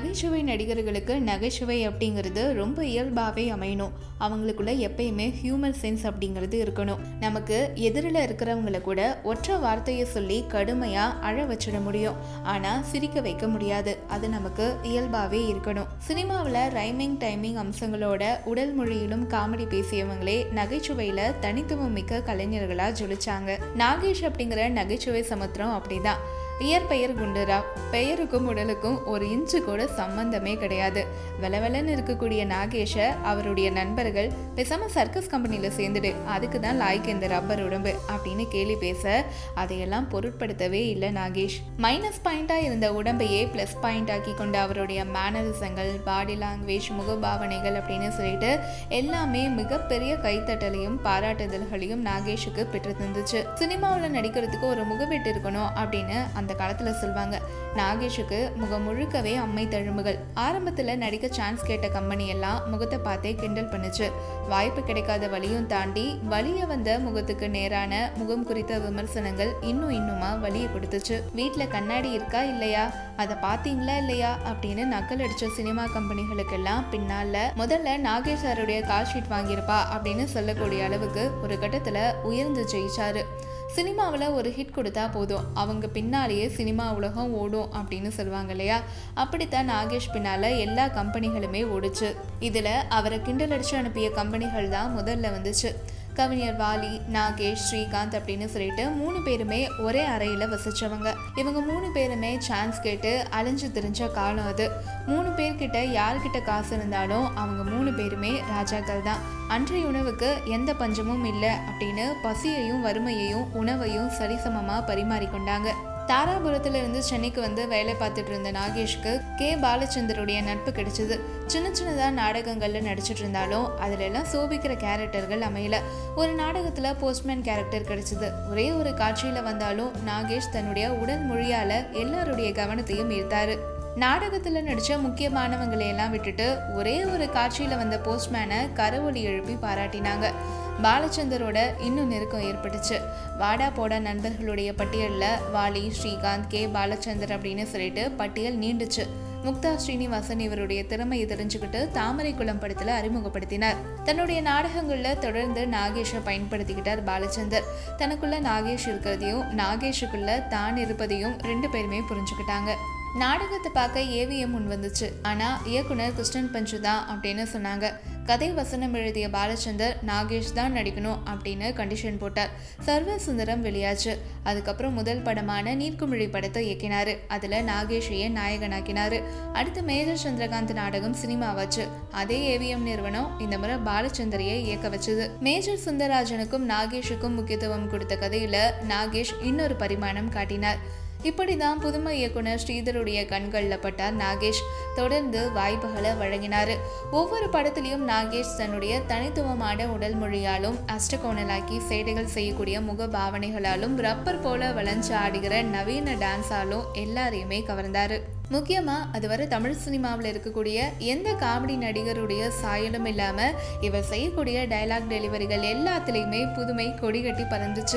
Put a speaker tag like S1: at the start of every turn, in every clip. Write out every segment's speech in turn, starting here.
S1: நகைச்சுவை நடிகர்களுக்கு நகைச்சுவை அப்படிங்கிறது ரொம்ப இயல்பாகவே அமையணும் அவங்களுக்குள்ள எப்பயுமே ஹியூமர் சென்ஸ் அப்படிங்கிறது இருக்கணும் நமக்கு எதிரில் இருக்கிறவங்கள கூட ஒற்றை வார்த்தையை சொல்லி கடுமையாக அழ வச்சிட முடியும் ஆனால் சிரிக்க வைக்க முடியாது அது நமக்கு இயல்பாகவே இருக்கணும் சினிமாவில் ரைமிங் டைமிங் அம்சங்களோட உடல் மொழியிலும் காமெடி பேசியவங்களே நகைச்சுவையில் தனித்துவம் மிக்க கலைஞர்களாக ஜொலிச்சாங்க நாகேஷ் அப்படிங்கிற நகைச்சுவை சமுத்திரம் அப்படிதான் இயற்பெயர் குண்டுராவ் பெயருக்கும் உடலுக்கும் ஒரு இன்ச்சு கூட சம்பந்தமே கிடையாது வெலவெலன்னு இருக்கக்கூடிய நாகேஷை அவருடைய நண்பர்கள் பேசாம சர்க்கஸ் கம்பெனியில் சேர்ந்துடு அதுக்கு தான் லாய்க்கு இந்த ரப்பர் உடம்பு அப்படின்னு கேலி பேச அதையெல்லாம் பொருட்படுத்தவே இல்லை நாகேஷ் மைனஸ் பாயிண்டாக இருந்த உடம்பையே ப்ளஸ் பாயிண்ட் ஆக்கி கொண்ட அவருடைய மேனரிசங்கள் பாடி லாங்குவேஜ் முகபாவனைகள் அப்படின்னு சொல்லிட்டு எல்லாமே மிகப்பெரிய கைத்தட்டலையும் பாராட்டுதல்களையும் நாகேஷுக்கு பெற்று தந்துச்சு சினிமாவில் நடிக்கிறதுக்கு ஒரு முகவெட்டு இருக்கணும் அப்படின்னு அந்த காலத்தில் சொல்லுவாங்க நாகேஷுக்கு முகம் முழுக்கவே அம்மை தழும்புகள் ஆரம்பத்தில் நடிக்க சான்ஸ் கேட்ட கம்பெனி எல்லாம் முகத்தை பார்த்தே கிண்டல் பண்ணுச்சு வாய்ப்பு கிடைக்காத வழியும் தாண்டி வலிய வந்த முகத்துக்கு நேரான முகம் குறித்த விமர்சனங்கள் இன்னும் இன்னுமா வலியை கொடுத்துச்சு வீட்டில் கண்ணாடி இருக்கா இல்லையா அதை பார்த்தீங்களா இல்லையா அப்படின்னு நக்கல் அடிச்ச சினிமா கம்பெனிகளுக்கெல்லாம் பின்னால முதல்ல நாகேஷ் சாருடைய கால் ஷீட் வாங்கியிருப்பா அப்படின்னு சொல்லக்கூடிய அளவுக்கு ஒரு கட்டத்தில் உயர்ந்து ஜெயிச்சாரு சினிமாவில் ஒரு ஹிட் கொடுத்தா போதும் அவங்க பின்னாலேயே சினிமா உலகம் ஓடும் அப்படின்னு சொல்லுவாங்க இல்லையா அப்படித்தான் நாகேஷ் பின்னால் எல்லா கம்பெனிகளுமே ஓடுச்சு இதில் அவரை கிண்டல் அடிச்சு அனுப்பிய கம்பெனிகள் தான் முதல்ல வந்துச்சு கவிஞர் வாலி நாகேஷ் ஸ்ரீகாந்த் அப்படின்னு சொல்லிட்டு மூணு பேருமே ஒரே அறையில் வசிச்சவங்க இவங்க மூணு பேருமே சான்ஸ் கேட்டு அலைஞ்சு திரிஞ்ச காலம் அது மூணு பேர்கிட்ட யார்கிட்ட காசு இருந்தாலும் அவங்க மூணு பேருமே ராஜாக்கள் தான் அன்றைய உணவுக்கு எந்த பஞ்சமும் இல்லை அப்படின்னு பசியையும் வறுமையையும் உணவையும் சரிசமமாக பரிமாறிக்கொண்டாங்க தாராபுரத்துல இருந்து சென்னைக்கு வந்து வேலை பார்த்துட்டு இருந்த நாகேஷ்க்கு கே பாலச்சந்தருடைய நட்பு கிடைச்சது சின்ன சின்னதா நாடகங்கள்ல நடிச்சிட்டு இருந்தாலும் அதுல எல்லாம் சோபிக்கிற கேரக்டர்கள் அமையல ஒரு நாடகத்துல போஸ்ட்மேன் கேரக்டர் கிடைச்சது ஒரே ஒரு காட்சியில வந்தாலும் நாகேஷ் தன்னுடைய உடல் மொழியால எல்லாருடைய கவனத்தையும் ஈர்த்தாரு நாடகத்துல நடிச்ச முக்கியமானவங்களை எல்லாம் விட்டுட்டு ஒரே ஒரு காட்சியில வந்த போஸ்ட்மேனை கரவொலி எழுப்பி பாராட்டினாங்க பாலச்சந்தரோட இன்னும் நெருக்கம் ஏற்பட்டுச்சு வாடா போடா நண்பர்களுடைய பட்டியலில் வாலி ஸ்ரீகாந்த் கே பாலச்சந்தர் அப்படின்னு சொல்லிட்டு பட்டியல் நீண்டுச்சு முக்தா ஸ்ரீனிவாசன் இவருடைய திறமையை தெரிஞ்சுக்கிட்டு தாமரை குளம் படத்துல அறிமுகப்படுத்தினார் தன்னுடைய நாடகங்கள்ல தொடர்ந்து நாகேஷை பயன்படுத்திக்கிட்டார் பாலச்சந்தர் தனக்குள்ள நாகேஷ் இருக்கிறதையும் நாகேஷுக்குள்ள தான் இருப்பதையும் ரெண்டு பேருமே புரிஞ்சுக்கிட்டாங்க நாடகத்தை பார்க்க ஏவிஎம் முன் வந்துச்சு ஆனா இயக்குனர் கிருஷ்ணன் பஞ்சு தான் அப்படின்னு சொன்னாங்க கதை வசனம் எழுதிய பாலச்சந்தர் நாகேஷ் தான் நடிக்கணும் அப்படின்னு கண்டிஷன் போட்டார் சர்வ சுந்தரம் வெளியாச்சு அதுக்கப்புறம் முதல் படமான நீர்க்குமிழி படத்தை இயக்கினாரு அதுல நாகேஷையே நாயகனாக்கினாரு அடுத்து மேஜர் சந்திரகாந்த் நாடகம் சினிமாவாச்சு அதே ஏவிஎம் நிறுவனம் இந்த முறை பாலச்சந்தரையே இயக்க வச்சது மேஜர் சுந்தரராஜனுக்கும் நாகேஷுக்கும் முக்கியத்துவம் கொடுத்த கதையில நாகேஷ் இன்னொரு பரிமாணம் காட்டினார் இப்படிதான் புதுமை இயக்குனர் ஸ்ரீதருடைய கண்களில் பட்டார் நாகேஷ் தொடர்ந்து வாய்ப்புகளை வழங்கினார் ஒவ்வொரு படத்திலையும் நாகேஷ் தன்னுடைய தனித்துவமான உடல் மொழியாலும் அஷ்டகோணலாக்கி சேட்டைகள் செய்யக்கூடிய முக பாவனைகளாலும் ரப்பர் போல வளைஞ்சு ஆடுகிற நவீன டான்ஸாலும் எல்லாரையுமே கவர்ந்தாரு முக்கியமா அதுவரை தமிழ் சினிமாவில் இருக்கக்கூடிய எந்த காமெடி நடிகருடைய சாயலும் இல்லாம இவர் செய்யக்கூடிய டயலாக் டெலிவரிகள் எல்லாத்துலேயுமே புதுமை கொடிகட்டி பறந்துச்சு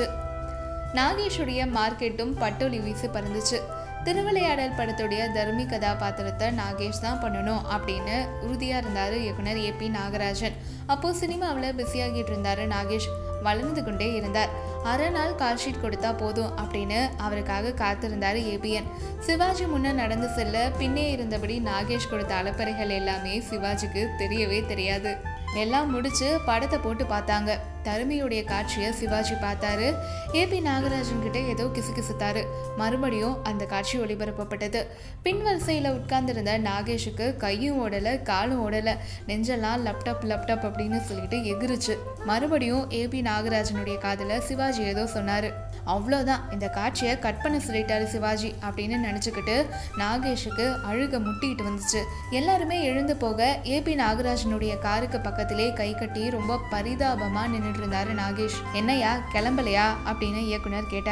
S1: நாகேஷுடைய மார்க்கெட்டும் பட்டொலி வீசி பறந்துச்சு திருவிளையாடல் படத்துடைய தர்மி கதாபாத்திரத்தை நாகேஷ் தான் பண்ணணும் அப்படின்னு உறுதியாக இருந்தார் இயக்குனர் ஏ பி நாகராஜன் அப்போது சினிமாவில் பிஸியாகிட்டு இருந்தார் நாகேஷ் வளர்ந்து கொண்டே இருந்தார் அரை நாள் கால் ஷீட் கொடுத்தா போதும் அப்படின்னு அவருக்காக காத்திருந்தார் ஏபிஎன் சிவாஜி முன்ன நடந்து செல்ல பின்னே இருந்தபடி நாகேஷ் கொடுத்த அலப்பறைகள் எல்லாமே சிவாஜிக்கு தெரியவே தெரியாது எல்லாம் முடிச்சு படத்தை போட்டு பார்த்தாங்க தருமையுடைய காட்சியை சிவாஜி பார்த்தாரு ஏபி நாகராஜன் கிட்ட ஏதோ கிசுகிசுத்தாரு மறுபடியும் அந்த காட்சி ஒளிபரப்பப்பட்டது பின் வரிசையில் உட்கார்ந்திருந்த நாகேஷுக்கு கையும் ஓடலை காலும் ஓடலை நெஞ்செல்லாம் லேப்டாப் லேப்டாப் அப்படின்னு சொல்லிட்டு எகிருச்சு மறுபடியும் ஏபி நாகராஜனுடைய காதில் சிவாஜி ஏதோ சொன்னார் அவ்வளோதான் இந்த காட்சியை கட் பண்ண சொல்லிட்டாரு சிவாஜி அப்படின்னு நினச்சிக்கிட்டு நாகேஷுக்கு அழுக முட்டிக்கிட்டு வந்துச்சு எல்லாருமே எழுந்து போக ஏபி நாகராஜனுடைய காருக்கு பக்கத்திலே கை கட்டி ரொம்ப பரிதாபமாக நின்றுட்டு இருந்தாரு நாகேஷ் என்னையா கிளம்பலையா அப்படின்னு இயக்குனர் கேட்டாரு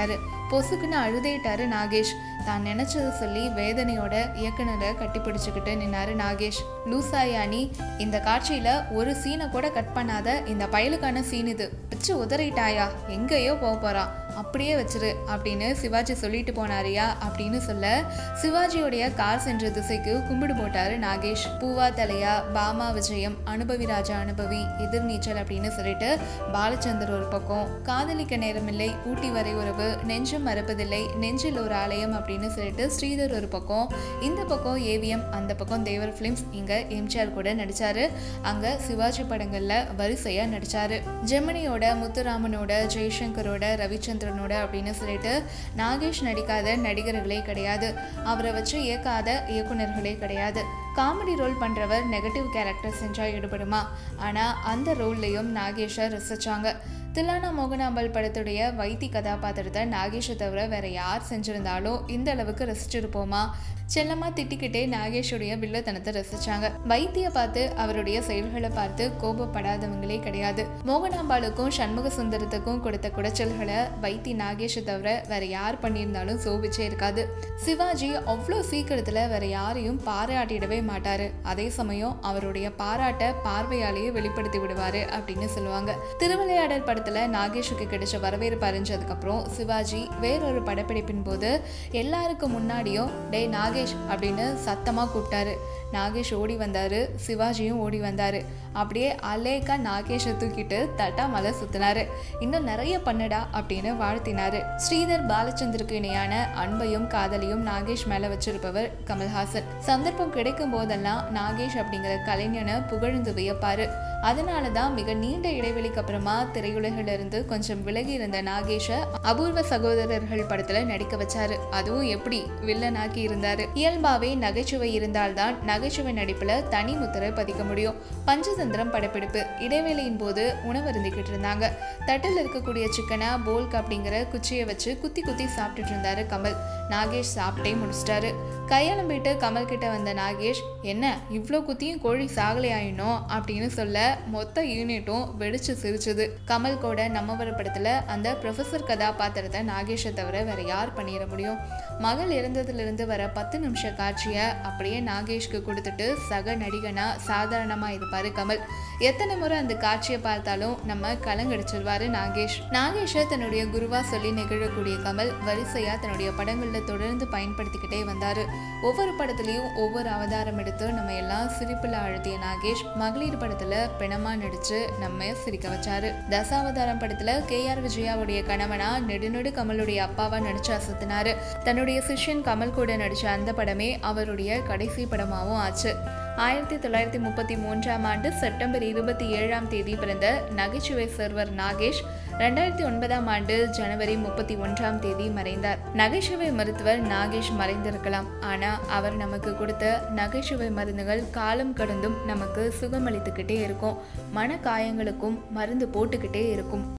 S1: பொசுக்குன்னு அழுதேட்டாரு நாகேஷ் தான் நினைச்சதை சொல்லி வேதனையோட இயக்குனரை கட்டிப்பிடிச்சுக்கிட்டு நின்னாரு நாகேஷ் லூசாயானி இந்த காட்சியில ஒரு சீனை கூட கட் பண்ணாத இந்த பயலுக்கான சீன் இது பிச்சு உதறிட்டாயா எங்கேயோ போக போறான் அப்படியே வச்சிரு அப்படின்னு சிவாஜி சொல்லிட்டு போனாரியா அப்படின்னு சொல்ல சிவாஜியோடைய கார் சென்ற திசைக்கு கும்பிடு போட்டாரு நாகேஷ் பூவா தலையா பாமா விஜயம் அனுபவி ராஜா அனுபவி எதிர்நீச்சல் அப்படின்னு சொல்லிட்டு பாலச்சந்தர் ஒரு பக்கம் காதலிக்க நேரமில்லை ஊட்டி வரை உறவு நெஞ்சம் மறப்பதில்லை நெஞ்சில் ஒரு ஆலயம் அப்படின்னு சொல்லிட்டு ஸ்ரீதர் ஒரு பக்கம் இந்த பக்கம் ஏவிஎம் அந்த பக்கம் தேவர் ஃபிலிம்ஸ் இங்க எம்ஜிஆர் கூட நடிச்சாரு அங்க சிவாஜி படங்கள்ல வரிசையா நடிச்சாரு ஜெமினியோட முத்துராமனோட ஜெய்சங்கரோட ரவிச்சந்திரனோட அப்படின்னு சொல்லிட்டு நாகேஷ் நடிக்காத நடிகர்களே கிடையாது அவரை வச்சு இயக்காத இயக்குனர்களே கிடையாது காமெடி ரோல் பண்ணுறவர் நெகட்டிவ் கேரக்டர் செஞ்சால் ஈடுபடுமா ஆனால் அந்த ரோல்லையும் நாகேஷை ரசிச்சாங்க தில்லானா மோகனாம்பல் படத்துடைய வைத்தி கதாபாத்திரத்தை நாகேஷை தவிர வேற யார் செஞ்சிருந்தாலும் இந்த அளவுக்கு ரசிச்சிருப்போமா செல்லமா திட்டிக்கிட்டே நாகேஷுடைய வில்லத்தனத்தை ரசிச்சாங்க வைத்திய பார்த்து அவருடைய செயல்களை பார்த்து கோபப்படாதவங்களே கிடையாது மோகனாம்பாளுக்கும் சண்முக சுந்தரத்துக்கும் கொடுத்த குடைச்சல்களை வைத்தி நாகேஷை தவிர வேற யார் பண்ணியிருந்தாலும் சோபிச்சே இருக்காது சிவாஜி அவ்வளோ சீக்கிரத்துல வேற யாரையும் பாராட்டிடவே மாட்டாரு அதே சமயம் அவருடைய பாராட்டை பார்வையாலேயே வெளிப்படுத்தி விடுவாரு அப்படின்னு சொல்லுவாங்க திருவிளையாடல் படத்துல நாகேஷுக்கு கிடைச்ச வரவேற்பு அறிஞ்சதுக்கப்புறம் சிவாஜி வேறொரு படப்பிடிப்பின் போது எல்லாருக்கும் முன்னாடியும் டே நாகேஷ் அப்படின்னு சத்தமா கூப்பிட்டாரு நாகேஷ் ஓடி வந்தாரு சிவாஜியும் ஓடி வந்தாரு அப்படியே அலேக்கா நாகேஷை தூக்கிட்டு தட்டா மலை சுத்தினாரு இன்னும் நிறைய பண்ணுடா அப்படின்னு வாழ்த்தினாரு ஸ்ரீதர் பாலச்சந்தருக்கு இணையான அன்பையும் காதலையும் நாகேஷ் மேல வச்சிருப்பவர் கமல்ஹாசன் சந்தர்ப்பம் கிடைக்கும் போதெல்லாம் நாகேஷ் அப்படிங்கிற கலைஞனை புகழ்ந்து வியப்பாரு அதனால தான் மிக நீண்ட இடைவெளிக்கு அப்புறமா திரையுலகில இருந்து கொஞ்சம் விலகி இருந்த நாகேஷை அபூர்வ சகோதரர்கள் படத்துல நடிக்க வச்சாரு அதுவும் எப்படி வில்லனாக்கி இருந்தாரு இயல்பாவே நகைச்சுவை இருந்தால்தான் நகைச்சுவை நடிப்புல தனி முத்திரை பதிக்க முடியும் பஞ்சதந்திரம் படப்பிடிப்பு இடைவேளையின் போது உணவருந்திக்கிட்டு இருந்தாங்க தட்டில் இருக்கக்கூடிய சிக்கனை போல்க் அப்படிங்கிற குச்சியை வச்சு குத்தி குத்தி சாப்பிட்டுட்டு இருந்தாரு கமல் நாகேஷ் சாப்பிட்டே முடிச்சிட்டாரு கையெழும்பிட்டு கமல் கிட்ட வந்த நாகேஷ் என்ன இவ்வளோ குத்தியும் கோழி சாகலையாயினோம் அப்படின்னு சொல்ல மொத்த யூனிட்டும் வெடிச்சு சிரிச்சுது கமல் கூட நம்மவர படத்துல அந்த ப்ரொஃபசர் கதாபாத்திரத்தை நாகேஷை தவிர வேற யார் பண்ணிட முடியும் மகள் இறந்ததுலேருந்து வர பத்து நிமிஷ காட்சியை அப்படியே நாகேஷ்க்கு கொடுத்துட்டு சக நடிகனா சாதாரணமா இருப்பாரு கமல் எத்தனை முறை அந்த காட்சியை பார்த்தாலும் நம்ம கலங்கடிச்சிருவாரு நாகேஷ் நாகேஷை தன்னுடைய குருவா சொல்லி நிகழக்கூடிய கமல் வரிசையா தன்னுடைய படங்கள்ல தொடர்ந்து பயன்படுத்திக்கிட்டே வந்தாரு ஒவ்வொரு படத்துலயும் ஒவ்வொரு அவதாரம் எடுத்து நம்ம எல்லாம் சிரிப்புல அழுத்திய நாகேஷ் மகளிர் படத்துல பிணமா நடிச்சு நம்ம சிரிக்க வச்சாரு தசாவதாரம் படத்துல கே ஆர் விஜயாவுடைய கணவனா நெடுநெடு கமலுடைய அப்பாவா நடிச்சு அசத்தினாரு தன்னுடைய சிஷ்யன் கமல் கூட நடிச்ச அந்த படமே அவருடைய கடைசி படமாவும் ஆச்சு ஆயிரத்தி தொள்ளாயிரத்தி முப்பத்தி மூன்றாம் ஆண்டு செப்டம்பர் இருபத்தி ஏழாம் தேதி பிறந்த நகைச்சுவை சர்வர் நாகேஷ் ரெண்டாயிரத்தி ஒன்பதாம் ஆண்டு ஜனவரி முப்பத்தி ஒன்றாம் தேதி மறைந்தார் நகைச்சுவை மருத்துவர் நாகேஷ் மறைந்திருக்கலாம் ஆனா அவர் நமக்கு கொடுத்த நகைச்சுவை மருந்துகள் காலம் கடந்தும் நமக்கு சுகமளித்துக்கிட்டே இருக்கும் மன காயங்களுக்கும் மருந்து போட்டுக்கிட்டே இருக்கும்